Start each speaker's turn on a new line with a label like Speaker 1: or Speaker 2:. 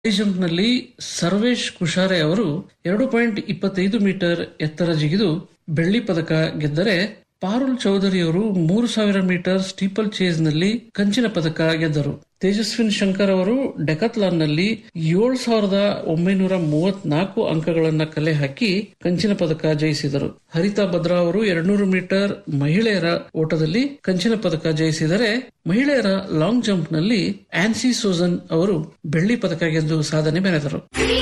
Speaker 1: high ಜಂಪ್ನಲ್ಲಿ Sarvesh ಕುಶಾರೆ ಅವರು ಎರಡು point ಇಪ್ಪತ್ತೈದು ಮೀಟರ್ ಎತ್ತರ ಜಿಗಿದು ಬೆಳ್ಳಿ ಪದಕ ಗೆದ್ದರೆ ಪಾರುಲ್ ಚೌಧರಿ ಅವರು ಮೂರು ಸಾವಿರ ಮೀಟರ್ ಸ್ಟೀಪಲ್ ಚೇಸ್ನಲ್ಲಿ ಕಂಚಿನ ಪದಕ ಗೆದ್ದರು ತೇಜಸ್ವಿನ್ ಶಂಕರ್ ಅವರು ಡೆಕತ್ಲಾನ್ನಲ್ಲಿ ಏಳು ಸಾವಿರದ ಒಂಬೈನೂರ ಮೂವತ್ನಾಲ್ಕು ಅಂಕಗಳನ್ನ ಕಲೆ ಹಾಕಿ ಕಂಚಿನ ಪದಕ ಜಯಿಸಿದರು ಹರಿತಾ ಭದ್ರಾ ಅವರು ಎರಡ್ನೂರು ಮೀಟರ್ ಮಹಿಳೆಯರ ಓಟದಲ್ಲಿ ಕಂಚಿನ ಪದಕ ಜಯಿಸಿದರೆ ಮಹಿಳೆಯರ ಲಾಂಗ್ ಜಂಪ್ನಲ್ಲಿ ಆನ್ಸಿ ಸೋಜನ್ ಅವರು ಬೆಳ್ಳಿ ಪದಕ ಗೆದ್ದು ಸಾಧನೆ ಮೆರೆದರು